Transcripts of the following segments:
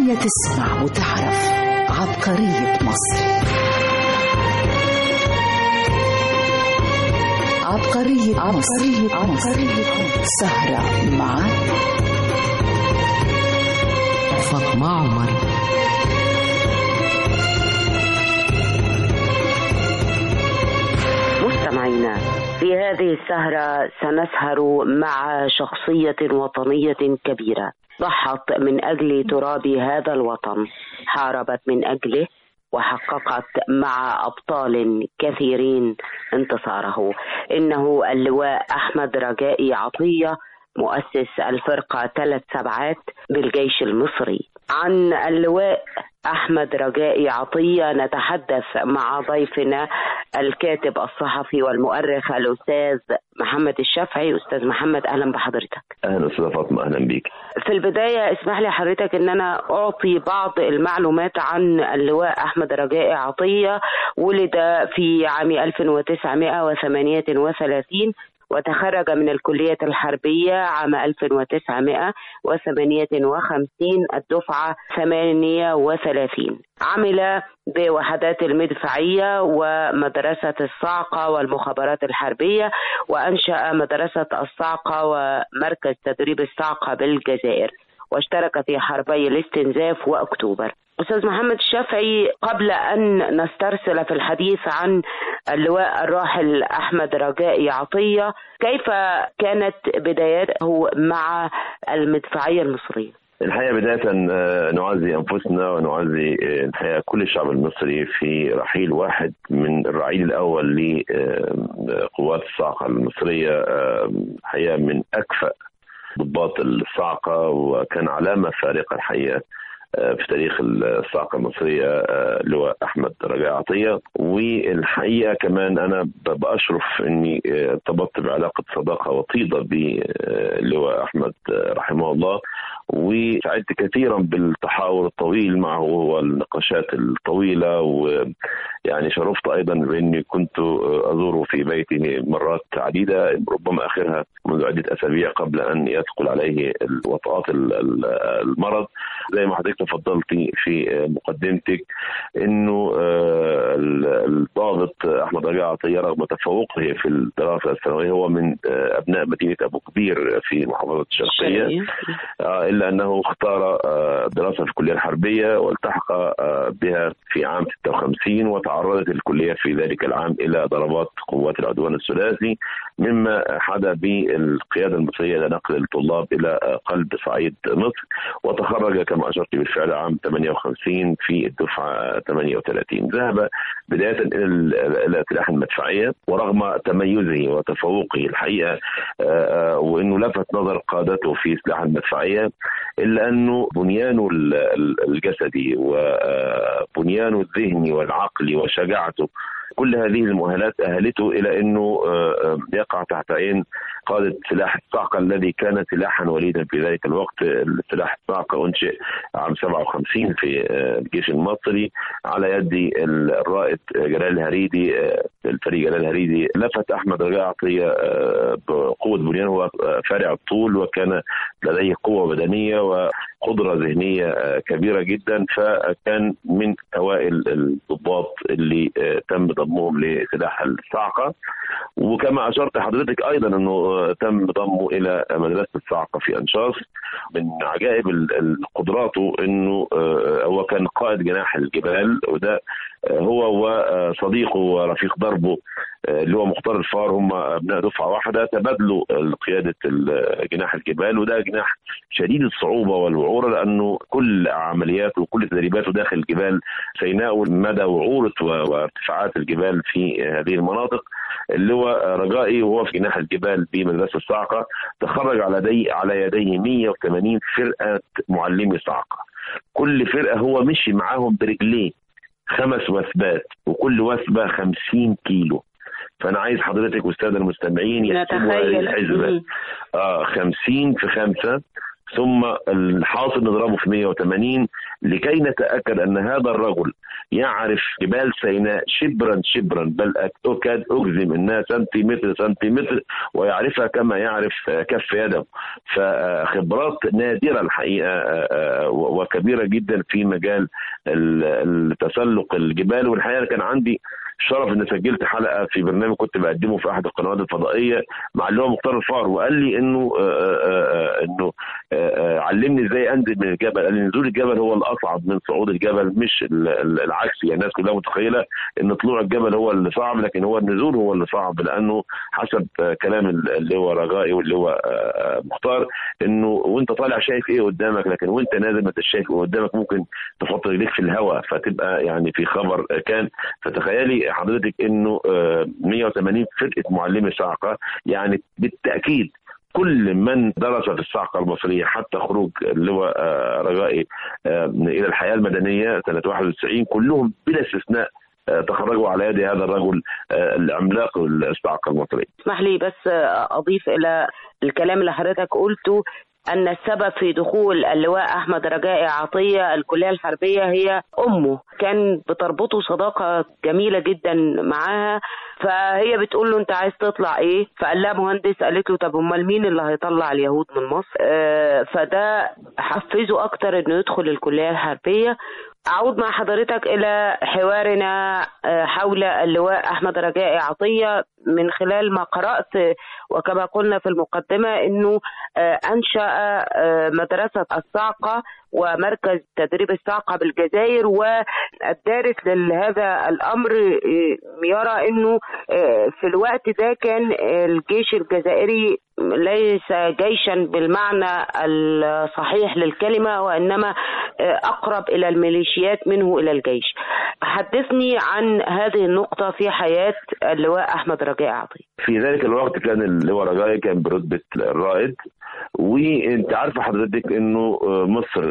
شوية تسمع وتعرف عبقرية مصر عبقرية مصر عبقرية سهرة مع فاطمة عمر مستمعينا في هذه السهرة سنسهر مع شخصية وطنية كبيرة ضحت من أجل تراب هذا الوطن حاربت من أجله وحققت مع أبطال كثيرين انتصاره إنه اللواء أحمد رجائي عطية مؤسس الفرقة ثلاث سبعات بالجيش المصري عن اللواء أحمد رجائي عطية نتحدث مع ضيفنا الكاتب الصحفي والمؤرخ الأستاذ محمد الشافعي أستاذ محمد أهلا بحضرتك اهلا استاذه فاطمه اهلا بيك في البداية اسمح لي حضرتك ان انا اعطي بعض المعلومات عن اللواء احمد رجائي عطية ولد في عام 1938 وتخرج من الكلية الحربية عام 1958 الدفعة 38 عمل بوحدات المدفعية ومدرسة الصاعقة والمخابرات الحربية وأنشأ مدرسة الصاعقة ومركز تدريب الصاعقة بالجزائر واشترك في حربي الاستنزاف وأكتوبر أستاذ محمد الشافعي قبل أن نسترسل في الحديث عن اللواء الراحل أحمد رجائي عطية كيف كانت بداياته مع المدفعية المصرية؟ الحقيقه بدايه آه، نعزي انفسنا ونعزي آه، الحقيقه كل الشعب المصري في رحيل واحد من الرعيل الاول لقوات الصاعقه المصريه آه، الحقيقه من اكفأ ضباط الصاعقه وكان علامه فارقه الحقيقه آه، في تاريخ الصاعقه المصريه آه، لواء احمد رجاء عطيه والحقيقه كمان انا ب- باشرف اني آه، ارتبطت بعلاقه صداقه وطيده بلواء احمد آه، رحمه الله وسعدت كثيرا بالتحاور الطويل معه والنقاشات الطويله ويعني شرفت ايضا باني كنت آه، ازوره في بيته مرات عديده ربما اخرها منذ عده اسابيع قبل ان يثقل عليه وطئات ال- ال- المرض زي ما حضرتك تفضلتي في مقدمتك انه آه، الضابط احمد رجاء عطيه رغم تفوقه في الدراسه الثانويه هو من آه، ابناء مدينه ابو كبير في محافظه الشرقيه آه، الا انه اختار آه، الدراسه في الكليه الحربيه والتحق آه، بها في عام 56 وتعرضت الكليه في ذلك العام الى ضربات قوات العدوان الثلاثي مما حدا بالقياده المصريه الى نقل الطلاب الى آه، قلب صعيد مصر وتخرج كما اشرت بالفعل عام 58 في الدفعه 38 ذهب بدايه الى ال- الى الاسلحه المدفعيه ورغم تميزه وتفوقه الحقيقه آه، آه، وانه لفت نظر قادته في السلاح المدفعيه الا انه بنيانه ال- ال- الجسدي وبنيانه الذهني والعقلي وشجاعته كل هذه المؤهلات اهلته الى انه آه، آه، يقع تحت عين قاده سلاح الصاعقه الذي كان سلاحا وليدا في ذلك الوقت سلاح الصاعقه انشئ عام 57 في آه، الجيش المصري على يد الرائد جلال الهريدي آه، الفريق جلال الهريدي لفت احمد رجاء عطيه آه، بقوه بنيانه هو آه، فارع الطول وكان لديه قوه بدنيه وقدره ذهنيه آه، كبيره جدا فكان من اوائل الضباط اللي آه، تم ضمهم لسلاح الصاعقه وكما اشرت حضرتك ايضا انه آه، تم ضمه الى مدرسه الصاعقه في انشاص من عجائب ال- ال- قدراته انه آه، هو كان قائد جناح الجبال وده آه، هو وصديقه ورفيق دربه آه، اللي هو مختار الفار هم ابناء دفعه واحده تبادلوا قياده ال- جناح الجبال وده جناح شديد الصعوبه والوعوره لانه كل عملياته وكل تدريباته داخل الجبال سيناء مدى وعوره و- وارتفاعات الجبال في هذه المناطق اللي هو رجائي وهو في جناح الجبال بمدرسه الصاعقه تخرج على يدي على يديه 180 فرقه معلمي صاعقه كل فرقه هو مشي معاهم برجليه خمس وثبات وكل وثبه 50 كيلو فانا عايز حضرتك والساده المستمعين يحسبوا هذه نتخيل الحسبه مم. اه 50 في 5 ثم الحاصل نضربه في 180 لكي نتاكد ان هذا الرجل يعرف جبال سيناء شبرا شبرا بل أكاد أجزم أنها سنتيمتر سنتيمتر ويعرفها كما يعرف كف يده فخبرات نادرة الحقيقة وكبيرة جدا في مجال تسلق الجبال والحقيقة كان عندي شرف اني سجلت حلقه في برنامج كنت بقدمه في احد القنوات الفضائيه مع اللي هو مختار الفار وقال لي انه آآ آآ انه آآ علمني ازاي انزل من الجبل قال لي نزول الجبل هو الاصعب من صعود الجبل مش العكس يعني الناس كلها متخيله ان طلوع الجبل هو اللي صعب لكن هو النزول هو اللي صعب لانه حسب كلام اللي هو رجائي واللي هو مختار انه وانت طالع شايف ايه قدامك لكن وانت نازل ما انتش شايف ايه قدامك ممكن تحط رجليك في الهواء فتبقى يعني في خبر كان فتخيلي حضرتك انه 180 فرقه معلمي صاعقه يعني بالتاكيد كل من درس في الصاعقه المصريه حتى خروج اللواء رجائي الى الحياه المدنيه سنه 91 كلهم بلا استثناء تخرجوا على يد هذا الرجل العملاق الصاعقه المصريه. اسمح لي بس اضيف الى الكلام اللي حضرتك قلته أن السبب في دخول اللواء أحمد رجائي عطية الكلية الحربية هي أمه كان بتربطه صداقة جميلة جدا معاها فهي بتقول له أنت عايز تطلع إيه فقال لها مهندس قالت له طب أمال مين اللي هيطلع اليهود من مصر آه فده حفزه أكتر إنه يدخل الكلية الحربية أعود مع حضرتك إلى حوارنا حول اللواء أحمد رجائي عطية من خلال ما قرأت وكما قلنا في المقدمة أنه أنشأ مدرسة الصاعقة ومركز تدريب الصاعقة بالجزائر والدارس لهذا الأمر يرى أنه في الوقت ده كان الجيش الجزائري ليس جيشا بالمعنى الصحيح للكلمة وإنما أقرب إلى الميليشيات منه إلى الجيش حدثني عن هذه النقطة في حياة اللواء أحمد رجائي عطية في ذلك الوقت كان اللواء رجائي كان برتبة الرائد وانت عارفه حضرتك انه مصر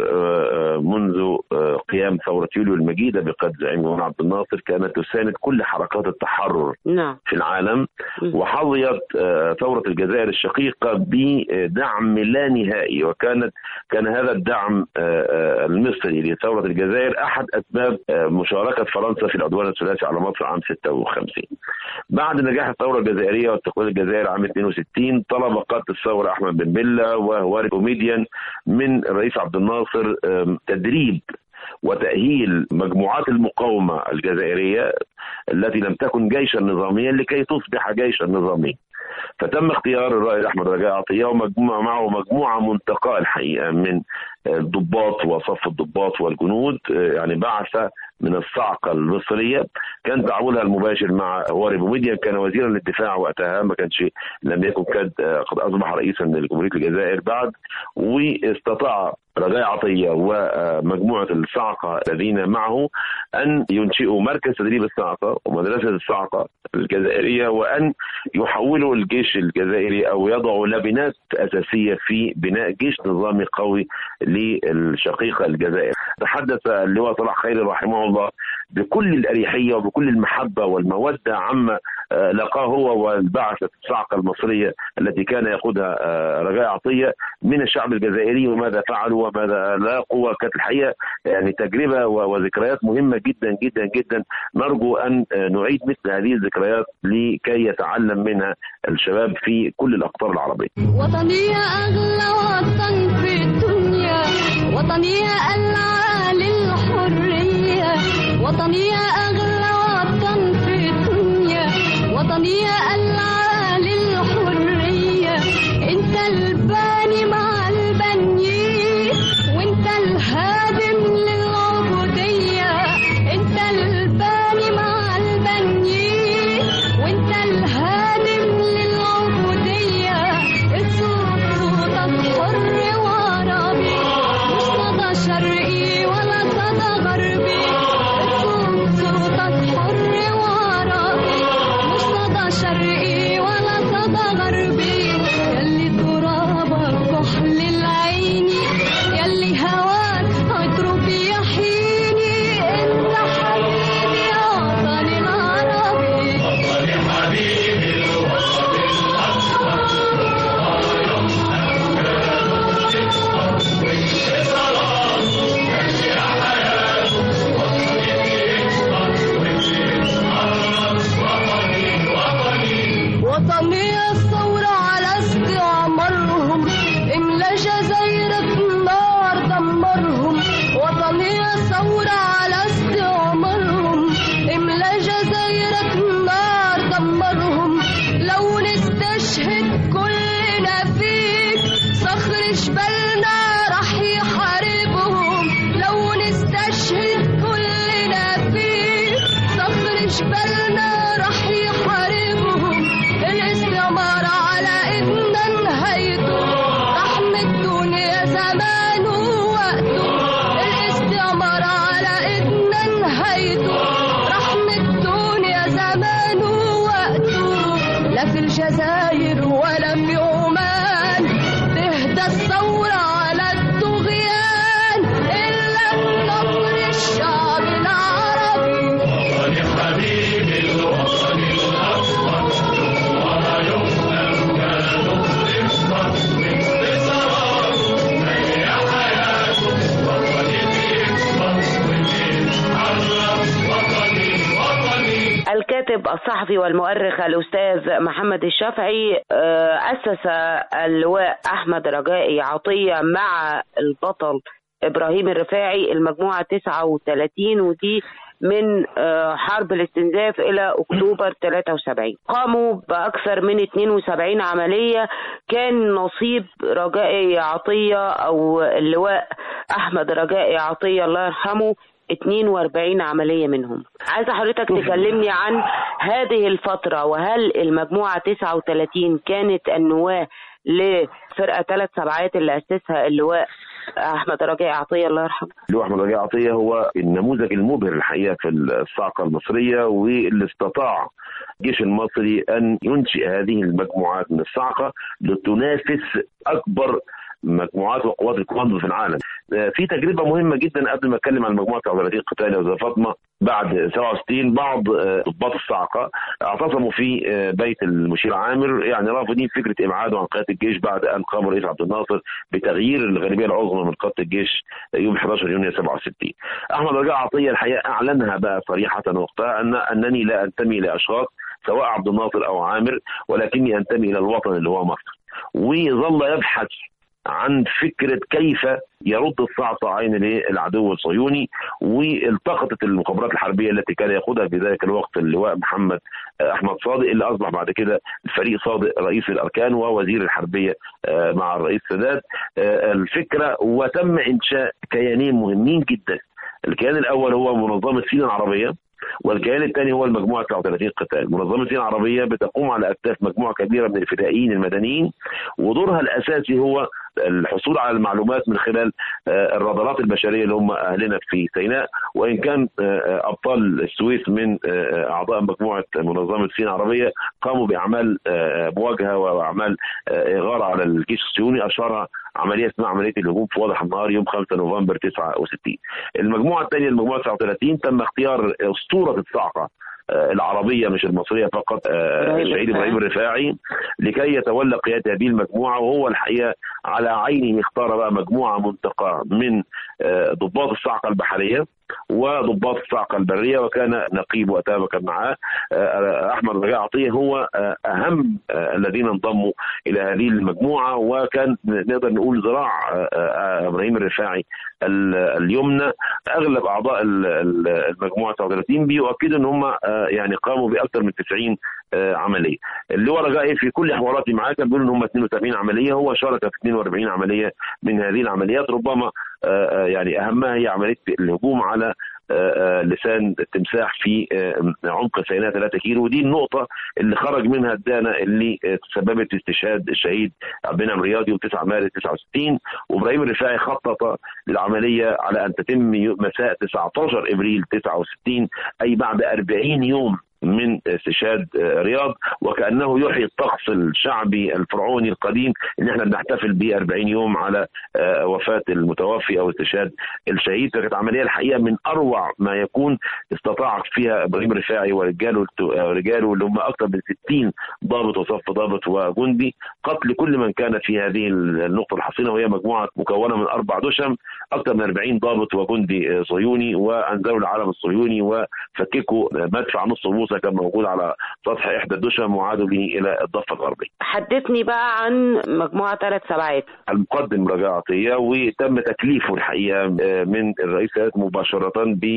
منذ قيام ثوره يوليو المجيده بقياده الزعيم جمال عبد الناصر كانت تساند كل حركات التحرر نعم. في العالم وحظيت ثوره الجزائر الشقيقه بدعم لا نهائي وكانت كان هذا الدعم المصري لثوره الجزائر احد اسباب مشاركه فرنسا في العدوان الثلاثي على مصر عام 56 بعد نجاح الثوره الجزائريه واستقلال الجزائر عام 62 طلب قاده الثوره احمد بن بيلا وهواري كوميديان من الرئيس عبد الناصر تدريب وتأهيل مجموعات المقاومة الجزائرية التي لم تكن جيشا نظاميا لكي تصبح جيشا نظاميا فتم اختيار الرائد احمد رجاء عطيه ومجموعه معه مجموعه منتقاه الحقيقه من الضباط وصف الضباط والجنود يعني بعثه من الصعقة المصرية كان تعاملها المباشر مع هواري بوميديان كان وزيرا للدفاع وقتها ما كانش لم يكن قد قد أصبح رئيسا لجمهورية الجزائر بعد واستطاع رجاء عطية ومجموعة الصعقة الذين معه أن ينشئوا مركز تدريب الصعقة ومدرسة الصعقة الجزائرية وأن يحولوا الجيش الجزائري أو يضعوا لبنات أساسية في بناء جيش نظامي قوي للشقيقة الجزائر تحدث اللواء صلاح خيري رحمه الله بكل الأريحية وبكل المحبة والمودة عما لقاه هو والبعثة الصعقة المصرية التي كان يقودها رجاء عطية من الشعب الجزائري وماذا فعلوا وماذا لاقوا كانت الحقيقة يعني تجربة وذكريات مهمة جدا جدا جدا نرجو أن نعيد مثل هذه الذكريات لكي يتعلم منها الشباب في كل الأقطار العربية وطني أغلى وطن في الدنيا وطني العالي الحرية وطني أغلى وطن في الدنيا وطني العالي الحرية انت الباني مع البنيين وانت الهادم للعبودية انت الباني مع البنيين وانت الهادم للعبودية الصوت صوتك حر وعربي مش صدى شرقي ولا صدى غربي الصوت بالنا راح يحاربهم الاستعمار على ايدنا نهايته رحمة الدنيا زمان ووقته الاستعمار على ايدنا نهايته رحمة الدنيا زمان ووقته لا في الجزائر ولا في عمان تهدى الثورة على الطغيان إلا بنصر الشعب العربي الكاتب الصحفي والمؤرخ الأستاذ محمد الشافعي آه، أسس اللواء أحمد رجائي عطية مع البطل إبراهيم الرفاعي المجموعة 39 ودي من آه، حرب الاستنزاف إلى أكتوبر 73 قاموا بأكثر من 72 عملية كان نصيب رجائي عطية أو اللواء أحمد رجائي عطية الله يرحمه 42 عملية منهم عايزة حضرتك تكلمني عن هذه الفترة وهل المجموعة 39 كانت النواة لفرقة ثلاث سبعات اللي أسسها اللواء أحمد رجاء عطية الله يرحمه اللواء احمد رجاء عطيه هو النموذج المبهر الحقيقه في الصاعقه المصريه واللي استطاع الجيش المصري ان ينشئ هذه المجموعات من الصاعقه لتنافس اكبر مجموعات وقوات الكوماندو في العالم. آه، في تجربه مهمه جدا قبل ما اتكلم عن مجموعه 39 قتال يا استاذ فاطمه بعد 67 بعض آه، ضباط الصاعقه اعتصموا في آه، بيت المشير عامر يعني رافضين فكره ابعاده عن قياده الجيش بعد ان قام الرئيس عبد الناصر بتغيير الغالبيه العظمى من قاده الجيش يوم 11 يونيو 67. احمد رجاء عطيه الحقيقه اعلنها بقى صريحه وقتها ان انني لا انتمي لاشخاص سواء عبد الناصر او عامر ولكني انتمي الى الوطن اللي هو مصر. وظل يبحث عن فكرة كيف يرد الصعصعين للعدو الصهيوني والتقطت المخابرات الحربية التي كان يقودها في ذلك الوقت اللواء محمد أحمد صادق اللي أصبح بعد كده الفريق صادق رئيس الأركان ووزير الحربية آه، مع الرئيس سادات آه، الفكرة وتم إنشاء كيانين مهمين جدا الكيان الأول هو منظمة سينا العربية والكيان الثاني هو المجموعه 39 قتال، منظمه الصين العربيه بتقوم على اكتاف مجموعه كبيره من الفدائيين المدنيين ودورها الاساسي هو الحصول على المعلومات من خلال آه، الرادارات البشريه اللي هم اهلنا في سيناء وان كان آه، ابطال السويس من آه، اعضاء مجموعه منظمه الصين العربيه قاموا باعمال آه، مواجهه واعمال آه، اغاره على الجيش الصهيوني اشهرها عمليه اسمها عمليه الهجوم في واضح النهار يوم 5 نوفمبر 69 المجموعه الثانيه المجموعه 39 تم اختيار اسطوره الصاعقه آه، العربيه مش المصريه فقط آه، إبراهيم الشهيد الرفاعي. ابراهيم الرفاعي لكي يتولى قياده هذه المجموعه وهو الحقيقه على عينه اختار بقى مجموعه منتقاه من آه، ضباط الصاعقه البحريه وضباط الصاعقه البريه وكان نقيب وقتها وكان معاه آه، احمد رجاء عطيه هو آه، اهم آه، الذين انضموا الى هذه المجموعه وكان نقدر نقول ذراع آه، آه، ابراهيم الرفاعي ال- اليمنى اغلب اعضاء ال- ال- المجموعه 39 بيؤكدوا ان هم آه، يعني قاموا باكثر من 90 آه، عمليه. اللي هو رجائي في كل حواراتي معاه كان بيقول ان هم 72 عمليه هو شارك في 42 عمليه من هذه العمليات ربما آه، آه، يعني اهمها هي عمليه الهجوم على آه، آه، لسان التمساح في آه، عمق سيناء 3 كيلو ودي النقطة اللي خرج منها الدانة اللي آه، تسببت في استشهاد الشهيد عبد المنعم رياض يوم 9 مارس 69 وابراهيم الرفاعي خطط للعملية على أن تتم يو- مساء 19 إبريل 69 أي بعد 40 يوم من استشهاد آه، رياض وكانه يحيي الطقس الشعبي الفرعوني القديم ان احنا بنحتفل ب 40 يوم على آه، وفاه المتوفي او استشهاد الشهيد فكانت عمليه الحقيقه من اروع ما يكون استطاع فيها ابراهيم الرفاعي ورجاله رجاله اللي هم اكثر من 60 ضابط وصف ضابط وجندي قتل كل من كان في هذه النقطه الحصينه وهي مجموعه مكونه من اربع دشم اكثر من 40 ضابط وجندي آه، صهيوني وانزلوا العلم الصهيوني وفككوا مدفع نص بوصه كان موجود على سطح احدى الدشم وعادوا به الى الضفه الغربيه. حدثني بقى عن مجموعة ثلاث سبعات المقدم رجاء عطيه وتم تكليفه الحقيقه آه، من الرئيس سادات مباشره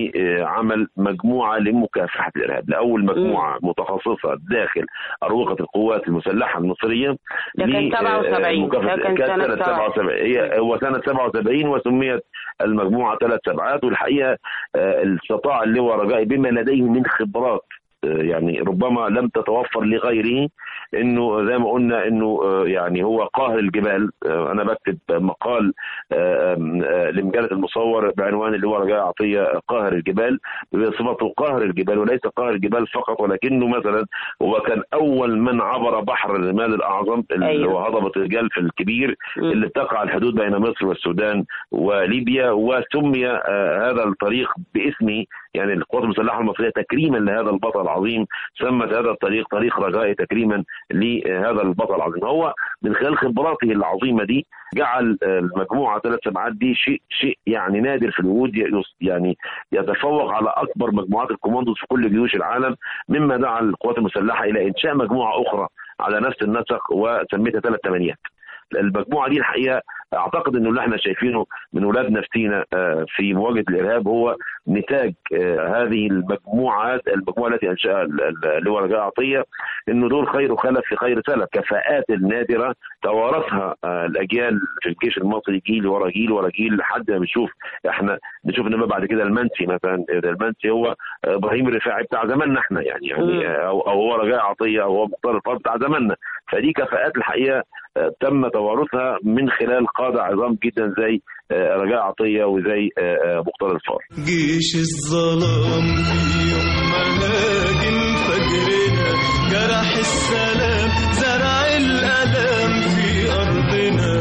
بعمل مجموعه لمكافحه الارهاب، لاول مجموعه متخصصه داخل اروقه القوات المسلحه المصريه ده كان ل- آه، 77. ده مكافحة- كان كانت سنة سنه 77 هي هو سنه 77 وسميت المجموعه ثلاث سبعات والحقيقه آه، استطاع اللواء رجائي بما لديه من خبرات يعني ربما لم تتوفر لغيره انه زي ما قلنا انه آه، يعني هو قاهر الجبال آه، انا بكتب مقال آه، آم، آه، لمجله المصور بعنوان اللي هو رجاء عطيه قاهر الجبال بصفته قاهر الجبال وليس قاهر الجبال فقط ولكنه مثلا هو كان اول من عبر بحر الرمال الاعظم اللي أيوة. هو هضبه الجلف الكبير مم. اللي بتقع الحدود بين مصر والسودان وليبيا وسمي آه، هذا الطريق باسمه يعني القوات المسلحه المصريه تكريما لهذا البطل العظيم سمت هذا الطريق طريق رجاء تكريما لهذا البطل العظيم هو من خلال خبراته العظيمه دي جعل آه، المجموعه ثلاث سبعات دي شيء شيء يعني نادر في الوجود يس- يعني يتفوق على اكبر مجموعات الكوماندوز في كل جيوش العالم مما دعا القوات المسلحه الى انشاء مجموعه اخرى على نفس النسق وسميتها ثلاث ثمانيات المجموعه دي الحقيقه اعتقد انه اللي احنا شايفينه من ولاد نفسينا آه، في مواجهه الارهاب هو نتاج آه، هذه المجموعات المجموعه التي انشاها ال- ال- اللي هو رجاء عطيه انه دول خير خلف في خير سلف كفاءات النادره توارثها آه، الاجيال في الجيش المصري جيل ورا جيل ورا جيل لحد ما بنشوف احنا بنشوف انما بعد كده المنسي مثلا المنسي هو آه، ابراهيم الرفاعي بتاع زماننا احنا يعني مم. يعني آه، او أو هو رجاء عطيه او هو مختار الفرد بتاع زماننا فدي كفاءات الحقيقه آه، تم توارثها من خلال قاده عظام جدا زي آه، رجاء عطيه وزي آه، آه، مختار الفار جيش الظلام في يوم ما هاجم فجرنا جرح السلام زرع الألم في أرضنا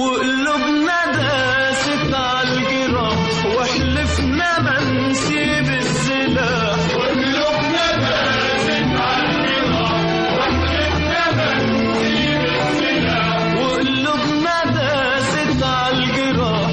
وقلوبنا داست على الجراح وحلفنا ما نسيب السلاح وقلوبنا داست على الجراح وحلفنا ما نسيب السلاح وقلوبنا داست على الجراح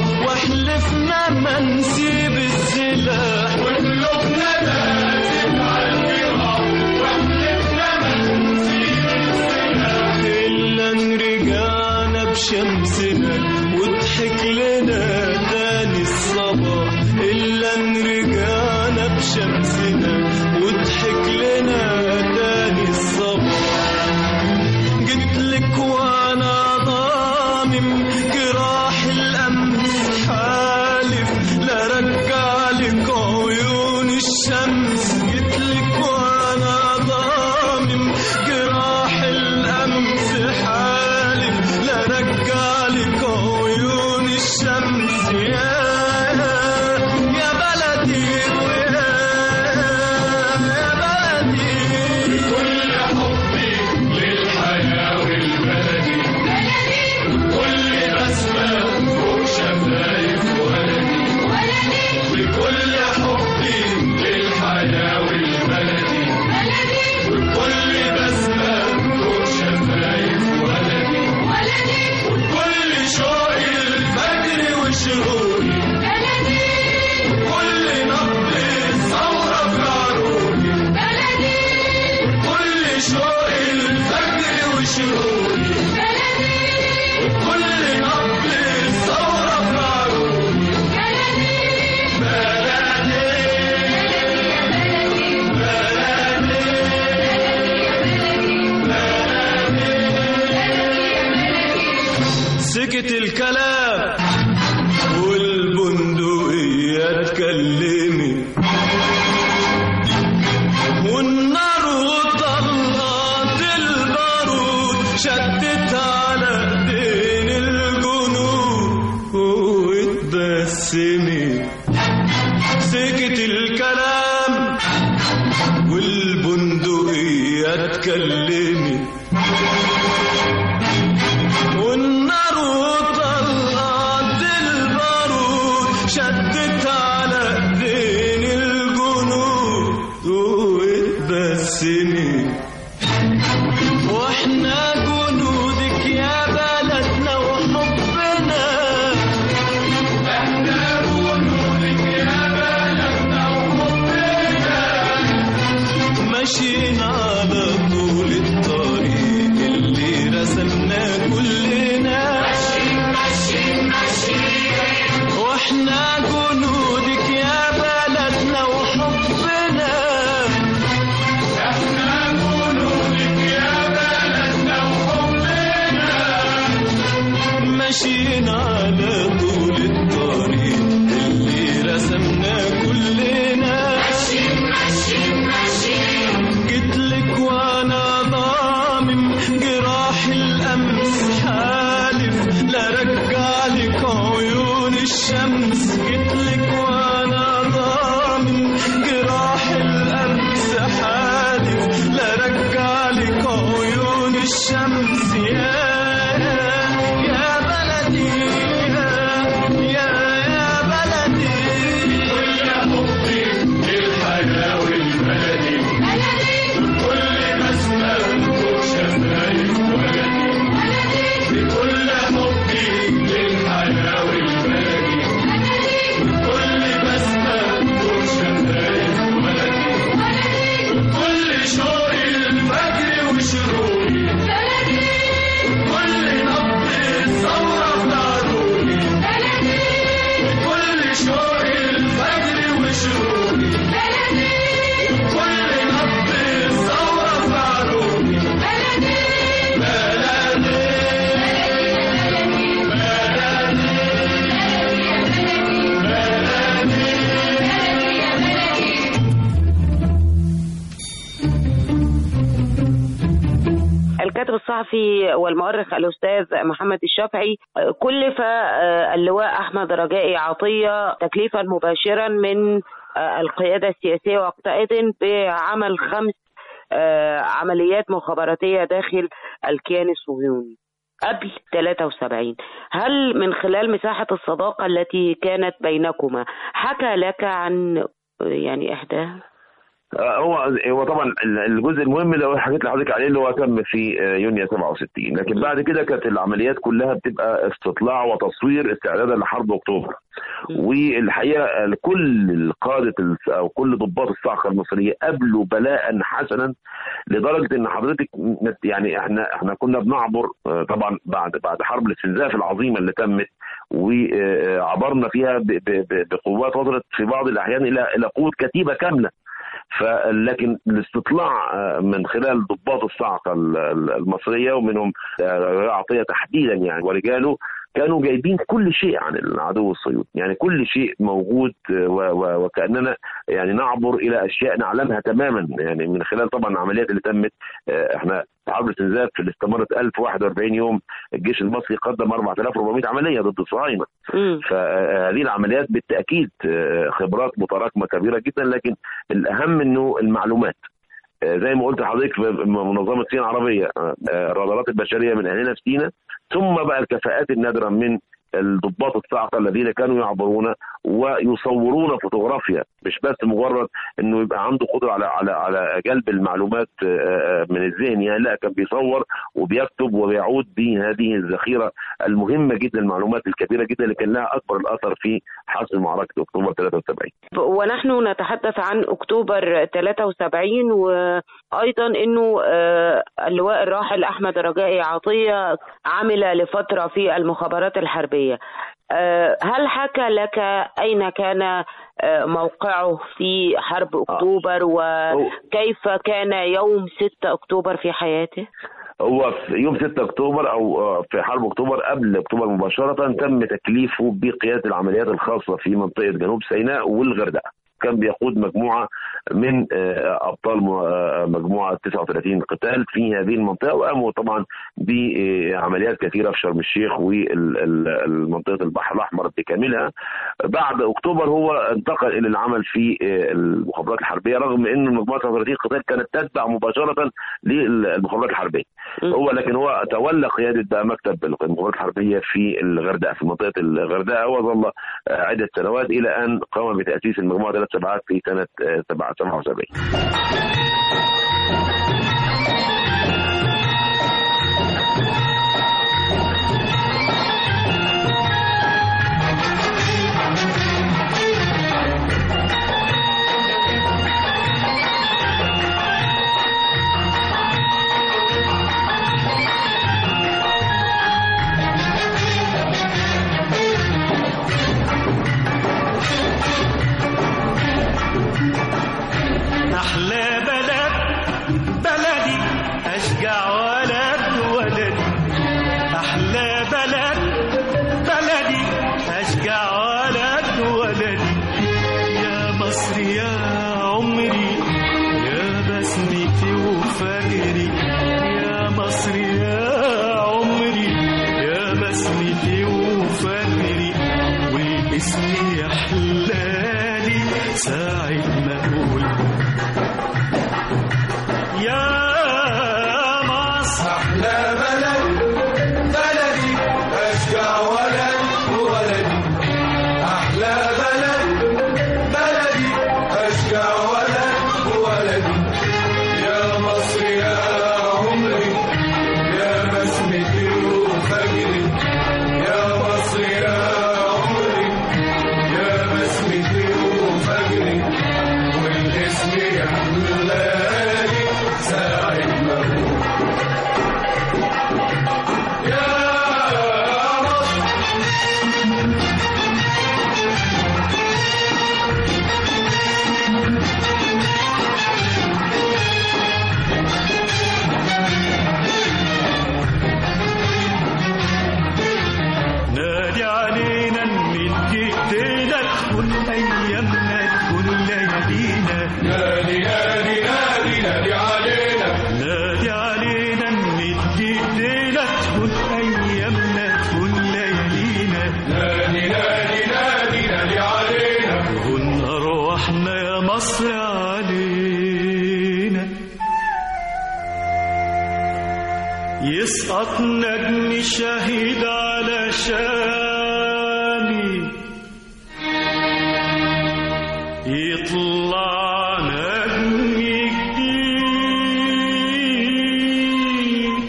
وحلفنا ما نسيب السلاح وقلوبنا داست على الجراح وحلفنا ما نسيب السلاح إلا إن رجعنا بشمسنا وضحك لنا تاني الصباح إلا إن رجعنا بشمسنا وضحك لنا تاني الصباح جيت لك وانا ضامم جراح الامس حالف لا رجع لك عيون الشمس جيت لك وانا ضامم جراح الامس حالف لا رجع لك عيون الشمس يا يا بلدي ويا يا بلدي كل حبي للحياة والبلدي كل بسمة فوق شفايف ولدي بكل حبي للحياة والبلدي وكل بسمة فوق شفايف ولدي وكل شوق الفجر وشروقي كل نبض الثورة في عروقي كل شوق الفجر وشروقي كل نبض الثورة في عروقي سكت الكلام والبندقية اتكلمت والنار وطلقت البارود شدت على ايدين الجنود واتبسمت سكت الكلام والبندقية اتكلمت والنار وطلقت البارود شدت على ايدين الجنود واتبسمت واحنا جنودك يا بلدنا وحبنا احنا جنودك يا بلدنا وحبنا ماشيين على طول الطريق اللي رسمناه كلنا واحنا جنودك يا بلدنا وحبنا احنا جنودك يا بلدنا وحبنا ماشيين على طول الطريق اللي رسمناه كلنا الكاتب الصحفي والمؤرخ الأستاذ محمد الشافعي آه، كلف آه، اللواء أحمد رجائي عطية تكليفا مباشرا من آه، القيادة السياسية وقتئذ بعمل خمس آه، عمليات مخابراتية داخل الكيان الصهيوني قبل 73 هل من خلال مساحة الصداقة التي كانت بينكما حكى لك عن يعني إحداها؟ آه، هو هو طبعا الجزء المهم اللي حكيت لحضرتك عليه اللي هو تم في آه، يونيو 67 لكن بعد كده كانت العمليات كلها بتبقى استطلاع وتصوير استعدادا لحرب اكتوبر والحقيقه كل قاده الس- او كل ضباط الصاعقه المصريه قابلوا بلاء حسنا لدرجه ان حضرتك م- يعني احنا احنا كنا بنعبر آه، طبعا بعد بعد حرب الاستنزاف العظيمه اللي تمت وعبرنا فيها ب- ب- ب- بقوات وصلت في بعض الاحيان الى الى قوه كتيبه كامله فلكن الاستطلاع آه، من خلال ضباط الصاعقه ال- ال- المصريه ومنهم آه، عطيه تحديدا يعني ورجاله كانوا جايبين كل شيء عن العدو الصهيوني يعني كل شيء موجود آه، و- و- وكاننا يعني نعبر الى اشياء نعلمها تماما يعني من خلال طبعا العمليات اللي تمت آه، احنا حرب الاستنزاف اللي استمرت 1041 يوم الجيش المصري قدم 4400 عمليه ضد الصهاينه مم. فهذه العمليات بالتاكيد آه، خبرات متراكمه كبيره جدا لكن الاهم انه المعلومات آه، زي ما قلت لحضرتك في منظمه سينا العربيه آه، آه، الرادارات البشريه من اهلنا في سينا ثم بقى الكفاءات النادره من الضباط الصاعقه الذين كانوا يعبرون ويصورون فوتوغرافيا مش بس مجرد انه يبقى عنده قدره على على على جلب المعلومات آه، آه، من الذهن يعني لا كان بيصور وبيكتب وبيعود بهذه الذخيره المهمه جدا المعلومات الكبيره جدا اللي كان لها اكبر الاثر في حسم معركه اكتوبر 73 ونحن نتحدث عن اكتوبر 73 وايضا انه آه، اللواء الراحل احمد رجائي عطيه عمل لفتره في المخابرات الحربيه آه، هل حكى لك اين كان آه، موقعه في حرب اكتوبر وكيف كان يوم 6 اكتوبر في حياته؟ هو في يوم 6 اكتوبر او آه، في حرب اكتوبر قبل اكتوبر مباشره تم تكليفه بقياده العمليات الخاصه في منطقه جنوب سيناء والغردقه كان بيقود مجموعه من آه، ابطال م- آه، مجموعه 39 قتال في هذه المنطقه وقاموا طبعا بعمليات كثيره في شرم الشيخ ومنطقه البحر الاحمر بكاملها بعد اكتوبر هو انتقل الى العمل في آه، المخابرات الحربيه رغم ان المجموعه 39 قتال كانت تتبع مباشره للمخابرات الحربيه م. هو لكن هو تولى قياده بقى مكتب المخابرات الحربيه في الغردقه في منطقه الغردقه وظل آه، عده سنوات الى ان قام بتاسيس المجموعه ثلاث سبعات في سنه آه، 77 أحلى بلد بلدي أشجع ولد ولدي أحلى بلد بلدي أشجع ولد ولدي يا مصر يا عمري يا بسمتي وفجري يا مصر يا عمري يا بسمتي وفجري والاسم يحلالي ساعة ما أقول يا مصر أحلى بلد بلدي أشجع ولد ولدي أحلى بلد بلدي أشجع ولد ولدي يا مصر يا عمري يا بسمتي وفجري يا مصر يا عمري يا بسمتي وفجري والاسم يحلالي ساعة ما أقول يا مصر نادي علينا نمد ايدينا تكون ايامنا تكون ليالينا نادي نادي نادي نادي علينا يسقط نجم شهيد على شامي يطلع نجم جديد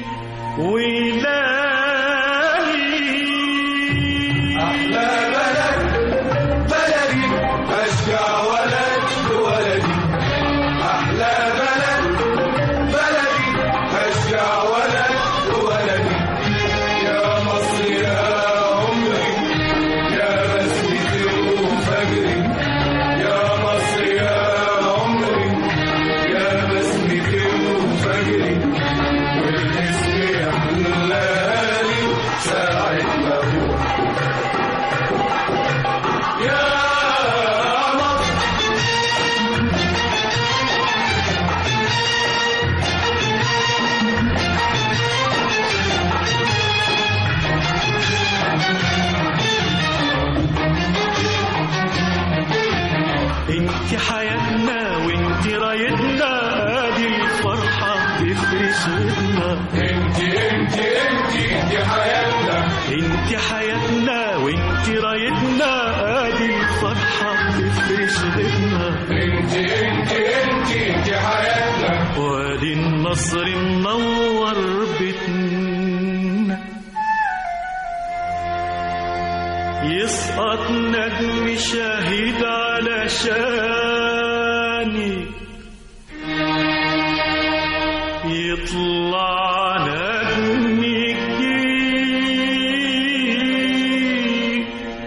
ويلاقي أحلى بلد بلدي أشجع ولد ولدي أحلى بلد بلدي أشجع ولد ولدي يا مصر يا عمري يا بسمتي وفجري يا مصر يا عمري يا بسمتي وفجري والاسم يحلالي ساعة ما أروح يا مصر انت حياتنا وانت رايتنا ادي الفرحة تفرش غيرنا انت انت انت انت حياتنا انت حياتنا وانت رايتنا ادي الفرحة تفرش غيرنا انت انت انت انت حياتنا وادي النصر منور بيتنا يسقط نجم شهيد على شاني يطلع نجم جديد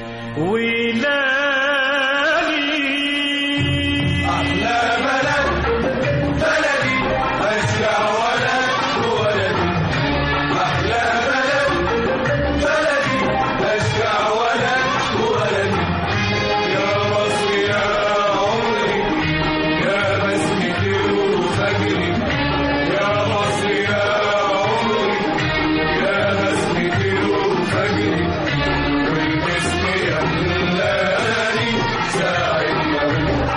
ويلاقي أحلى بلد بلدي أشجع ولد ولدي أحلى بلد بلدي أشجع ولد ولدي يا مصر يا عمري يا بسمتي وفجري يا مصر يا عمري يا بسمتي وفجري والاسم يملاني ساعة ما أروح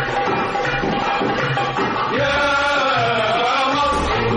يا مصر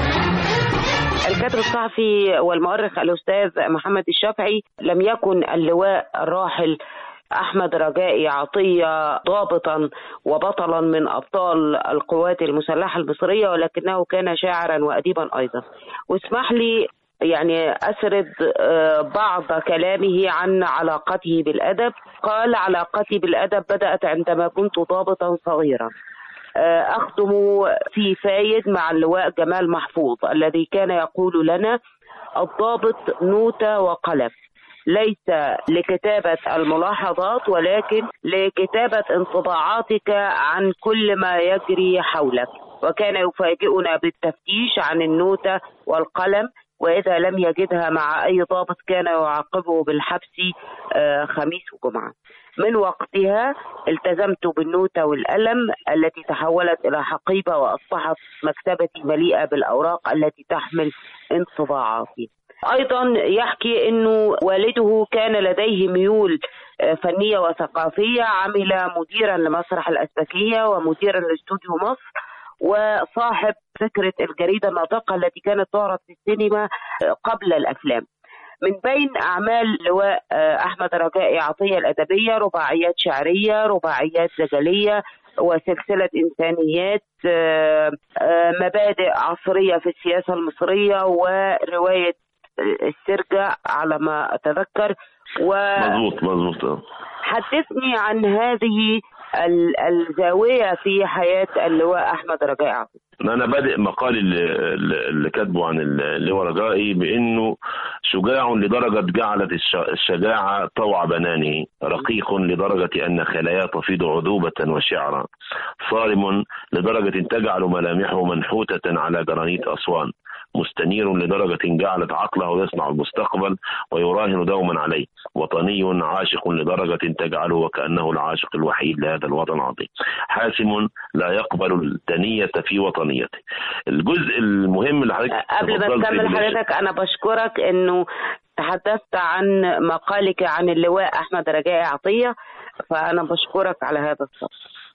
الكاتب الصحفي والمؤرخ الأستاذ محمد الشافعي لم يكن اللواء الراحل أحمد رجائي عطية ضابطا وبطلا من أبطال القوات المسلحة المصرية ولكنه كان شاعرا وأديبا أيضا واسمح لي يعني أسرد آه، بعض كلامه عن علاقته بالأدب قال علاقتي بالأدب بدأت عندما كنت ضابطا صغيرا آه، أخدم في فايد مع اللواء جمال محفوظ الذي كان يقول لنا الضابط نوتة وقلم ليس لكتابة الملاحظات ولكن لكتابة انطباعاتك عن كل ما يجري حولك وكان يفاجئنا بالتفتيش عن النوتة والقلم وإذا لم يجدها مع أي ضابط كان يعاقبه بالحبس آه، خميس وجمعة من وقتها التزمت بالنوتة والقلم التي تحولت إلى حقيبة وأصبحت مكتبتي مليئة بالأوراق التي تحمل انطباعاتي أيضا يحكي أنه والده كان لديه ميول آه، فنية وثقافية عمل مديرا لمسرح الأسبكية ومديرا لاستوديو مصر وصاحب فكرة الجريدة الناطقة التي كانت تعرض في السينما آه، قبل الأفلام من بين أعمال لواء آه، أحمد رجائي عطية الأدبية رباعيات شعرية رباعيات زجلية وسلسلة إنسانيات آه، آه، مبادئ عصرية في السياسة المصرية ورواية آه، السرجة على ما أتذكر مظبوط مظبوط آه. وحدثني عن هذه ال- الزاوية في حياة اللواء أحمد رجائي عطية انا بادئ مقالي اللي, اللي كاتبه عن اللواء رجائي بانه شجاع لدرجه جعلت الش- الشجاعه طوع بنانه رقيق لدرجه ان خلاياه تفيض عذوبه وشعرا صارم لدرجه تجعل ملامحه منحوته على جرانيت اسوان مستنير لدرجة جعلت عقله يصنع المستقبل ويراهن دوما عليه وطني عاشق لدرجة تجعله وكأنه العاشق الوحيد لهذا الوطن العظيم حاسم لا يقبل الدنية في وطنيته الجزء المهم اللي حضرتك قبل ما تفضلت تكمل بيه- حضرتك أنا بشكرك إنه تحدثت عن مقالك عن اللواء أحمد رجائي عطية فأنا بشكرك على هذا الصف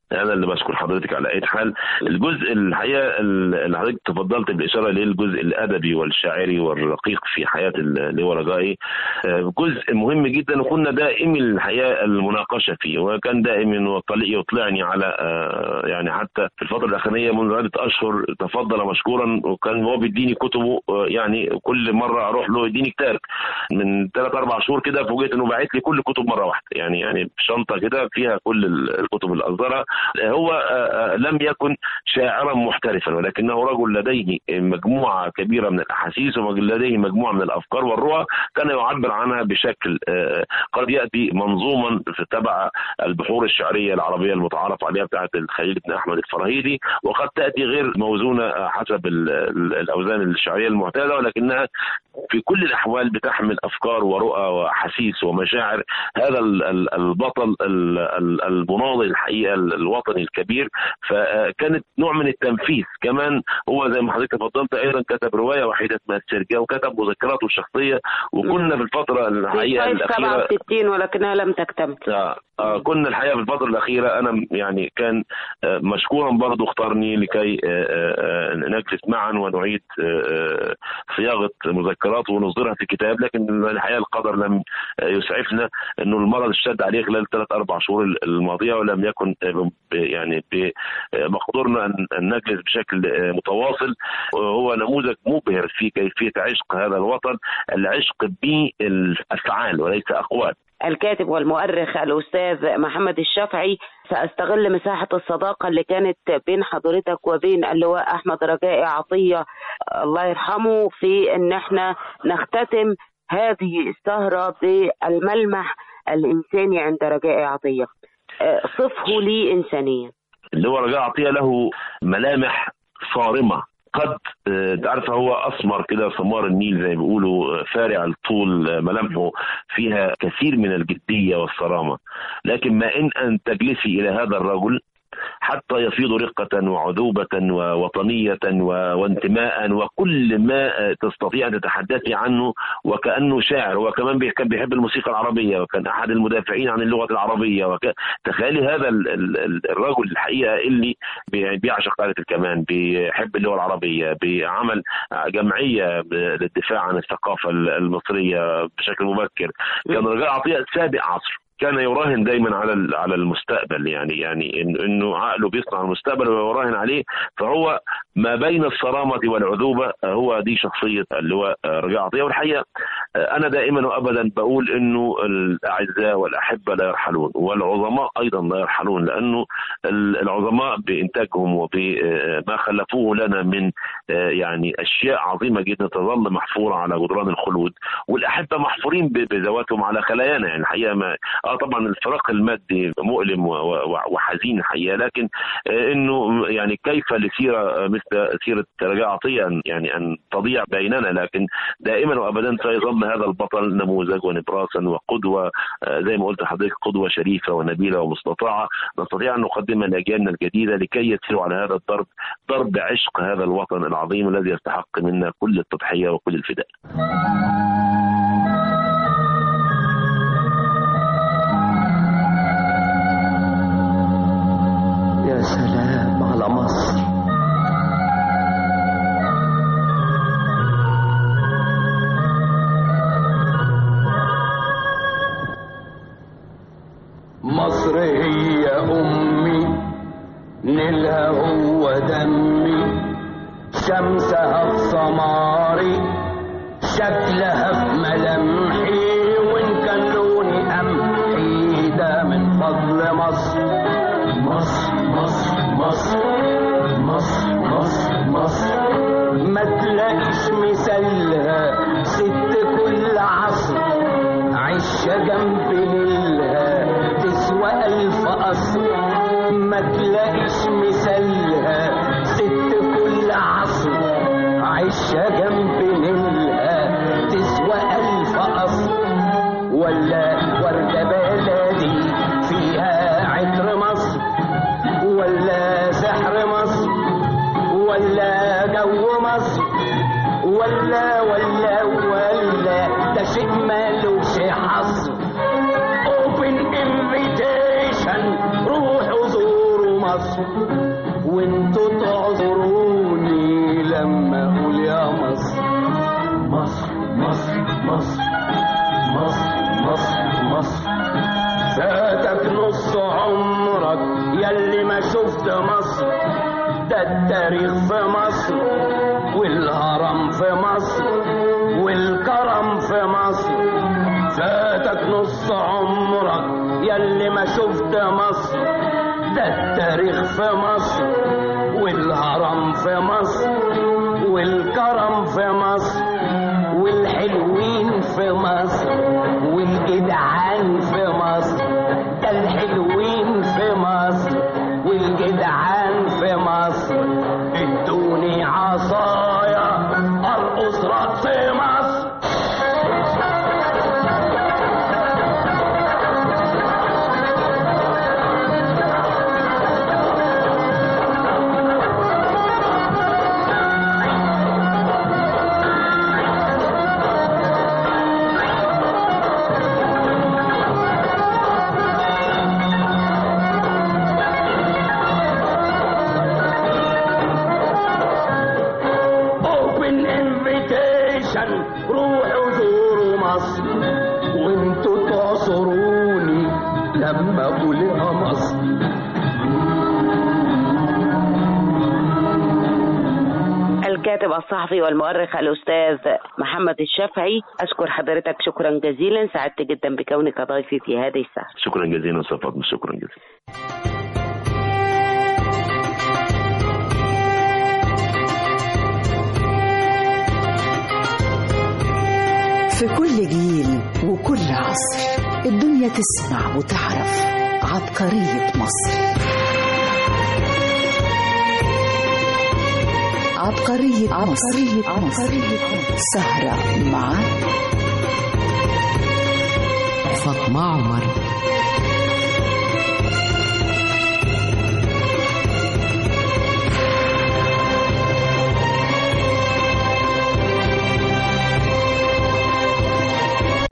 انا اللي بشكر حضرتك على اي حال الجزء الحقيقه اللي حضرتك تفضلت بالاشاره ليه الجزء الادبي والشاعري والرقيق في حياه اللي هو رجائي آه، جزء مهم جدا وكنا دائمي الحقيقه المناقشه فيه وكان دائما وطلي يطلعني على آه، يعني حتى في الفتره الاخرانيه منذ عده اشهر تفضل مشكورا وكان هو بيديني كتبه آه، يعني كل مره اروح له يديني كتاب من ثلاث اربع شهور كده فوجئت انه باعت لي كل كتب مره واحده يعني يعني شنطه كده فيها كل الكتب اللي اصدرها هو آه، آه، لم يكن شاعرا محترفا ولكنه رجل لديه مجموعه كبيره من الاحاسيس ولديه مجموعه من الافكار والرؤى كان يعبر عنها بشكل آه، قد ياتي منظوما في تبع البحور الشعريه العربيه المتعارف عليها بتاعت الخليل بن احمد الفراهيدي وقد تاتي غير موزونه حسب ال- ال- الاوزان الشعريه المعتاده ولكنها في كل الاحوال بتحمل افكار ورؤى واحاسيس ومشاعر هذا ال- ال- البطل ال- ال- المناضل الحقيقه ال- الوطني الكبير فكانت نوع من التنفيذ كمان هو زي ما حضرتك تفضلت ايضا كتب روايه وحيده اسمها السرجه وكتب مذكراته الشخصيه وكنا في الفتره في الحقيقه صيف الاخيره 67 ولكنها لم تكتمل آه، آه، كنا الحقيقه في الفتره الاخيره انا يعني كان آه، مشكورا برضو اختارني لكي آه، آه، آه، نجلس معا ونعيد آه، آه، صياغه مذكرات ونصدرها في كتاب لكن الحقيقه القدر لم آه، يسعفنا انه المرض اشتد عليه خلال ثلاث اربع شهور الماضيه ولم يكن آه، ب- يعني بمقدورنا ان أن نجلس بشكل آه، متواصل وهو نموذج مبهر في كيفيه عشق هذا الوطن العشق بالافعال وليس اقوال الكاتب والمؤرخ الأستاذ محمد الشافعي سأستغل مساحة الصداقة اللي كانت بين حضرتك وبين اللواء أحمد رجائي عطية الله يرحمه في إن احنا نختتم هذه السهرة بالملمح الإنساني عند رجائي عطية آه، صفه لي إنسانيا اللي هو رجاء عطيه له ملامح صارمه قد آه، تعرف هو اسمر كده سمار النيل زي ما بيقولوا آه، فارع الطول آه، ملامحه فيها كثير من الجديه والصرامه لكن ما ان ان تجلسي الى هذا الرجل حتى يفيض رقة وعذوبة ووطنية و- وانتماء وكل ما تستطيع أن تتحدثي عنه وكأنه شاعر هو كمان بي- كان بيحب الموسيقى العربية وكان أحد المدافعين عن اللغة العربية وك... تخيلي هذا ال- ال- ال- الرجل الحقيقة اللي بي- بيعشق آلة الكمان بيحب اللغة العربية بعمل جمعية ب- للدفاع عن الثقافة المصرية بشكل مبكر كان رجاء عطية سابق عصره كان يراهن دايما على ال- على المستقبل يعني يعني إن انه عقله بيصنع المستقبل ويراهن عليه فهو ما بين الصرامه والعذوبه آه، هو دي شخصيه اللواء آه، رجاء عطيه والحقيقه آه، انا دائما وابدا بقول انه الاعزاء والاحبه لا يرحلون والعظماء ايضا لا يرحلون لانه ال- العظماء بانتاجهم وبما خلفوه لنا من آه، يعني اشياء عظيمه جدا تظل محفوره على جدران الخلود والاحبه محفورين ب- بذواتهم على خلايانا يعني الحقيقه ما اه طبعا الفراق المادي مؤلم و- و- وحزين الحقيقه لكن آه، انه يعني كيف لسيره مثل سيره رجاء عطيه أن- يعني ان تضيع بيننا لكن دائما وابدا سيظل هذا البطل نموذج ونبراسا وقدوه آه، زي ما قلت لحضرتك قدوه شريفه ونبيله ومستطاعه نستطيع ان نقدمها لاجيالنا الجديده لكي يسيروا على هذا الضرب ضرب عشق هذا الوطن العظيم الذي يستحق منا كل التضحيه وكل الفداء يا سلام على مصر مصر هي أمي نيلها هو دمي شمسها في سماري شكلها في ملامحي وإن كان لوني قمحي ده من فضل مصر مصر مصر مصر مصر وانتوا تعذروني لما اقول يا مصر مصر مصر مصر مصر مصر مصر فاتك نص عمرك ياللي ما شفت مصر ده التاريخ في مصر والهرم في مصر والكرم في مصر فاتك نص عمرك ياللي ما شفت مصر ده التاريخ في مصر والهرم في مصر والكرم في مصر والحلوين في مصر والجدعان في مصر ده الحلوين في مصر والجدعان في مصر ادوني عصايا ارقص رقص مصر open invitation روحوا زوروا مصر وانتوا تعصروني لما اقول يا مصر الكاتب الصحفي والمؤرخ الأستاذ محمد الشافعي أشكر حضرتك شكرا جزيلا سعدت جدا بكونك ضيفي في هذه السهرة شكرا جزيلا استاذ فاطمه شكرا جزيلا في كل جيل وكل عصر الدنيا تسمع وتعرف عبقرية مصر عبقرية عبقرية عبقرية سهرة مع فاطمة عمر